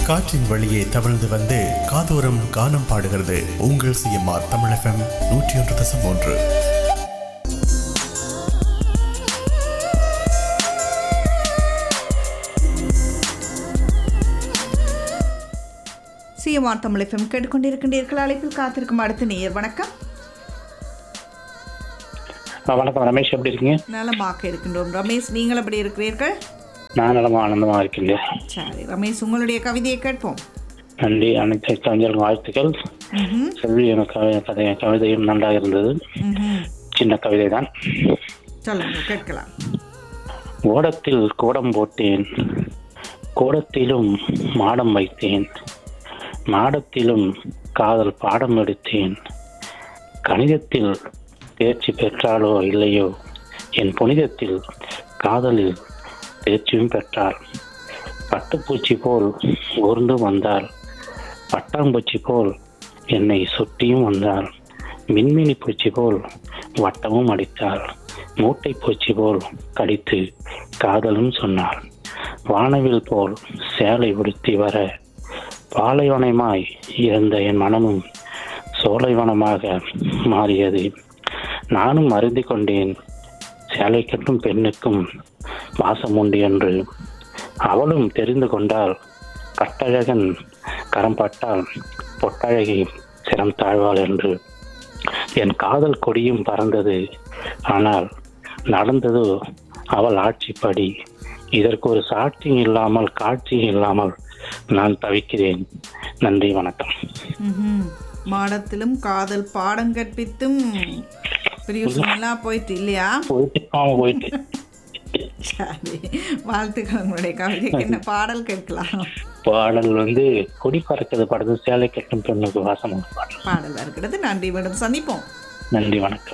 காற்றின் வழியே தவழ்ந்து வந்து காதோரம் கானம் பாடுகிறது உங்கள் சிஎம்ஆர் தமிழ் எஃப்எம் நூற்றி ஒன்று தசம் ஒன்று சிஎம்ஆர் தமிழ் எஃப்எம் கேட்டுக்கொண்டிருக்கின்றீர்கள் அழைப்பில் காத்திருக்கும் அடுத்த நேயர் வணக்கம் ஆ, வணக்கம் ரமேஷ் எப்படி இருக்கீங்க நலமாக இருக்கின்றோம் ரமேஷ் நீங்கள் எப்படி இருக்கிறீர்கள் நான் நலமா ஆனந்தமா இருக்கீங்க சரி ரமேஷ் உங்களுடைய கவிதையை கேட்போம் நன்றி அனைத்து கவிஞர்கள் வாழ்த்துக்கள் ம்ஹும், செல்வி எனக்கு கவி- கதை கவிதையும் நன்றாக இருந்தது ம்ஹும். சின்ன கவிதை தான் சொல்லுங்க கேட்கலாம் ஓடத்தில் கோடம் போட்டேன் கோடத்திலும் மாடம் வைத்தேன் மாடத்திலும் காதல் பாடம் எடுத்தேன் கணிதத்தில் தேர்ச்சி பெற்றாலோ இல்லையோ என் புனிதத்தில் காதலில் தேர்ச்சியும் பெற்றாள் பட்டுப்பூச்சி போல் ஊர்ந்து வந்தாள் பட்டாம்பூச்சி போல் என்னை சுற்றியும் வந்தாள் மின்மினி பூச்சி போல் வட்டமும் அடித்தாள் மூட்டை பூச்சி போல் கடித்து காதலும் சொன்னாள் வானவில் போல் சேலை உடுத்தி வர பாலைவனமாய் இருந்த என் மனமும் சோலைவனமாக மாறியது நானும் அருந்தி கொண்டேன் சேலை கட்டும் பெண்ணுக்கும் வாசம் உண்டு என்று அவளும் தெரிந்து கொண்டால் கட்டழகன் கரம் பட்டால் பொட்டழகி சிரம் தாழ்வாள் என்று என் காதல் கொடியும் பறந்தது ஆனால் நடந்ததோ அவள் ஆட்சிப்படி இதற்கு ஒரு சாட்சியும் இல்லாமல் காட்சியும் இல்லாமல் நான் தவிக்கிறேன் நன்றி வணக்கம் ம்ஹும். மாடத்திலும் காதல் பாடம் கற்பித்தும் பிரியோசனெல்லாம் போயிட்டு இல்லையா போயிட்டு ஆமா போயிட்டு சரி வாழ்த்துக்கள் உங்களுடைய கவிதைக்கு என்ன பாடல் கேட்கலாம் பாடல் வந்து கொடி பறக்குது படத்து சேலை கட்டும் பெண்ணுக்கு வாசம் உண்டு பாடல் பாடல் இருக்கிறது நன்றி மீண்டும் சந்திப்போம் நன்றி வணக்கம்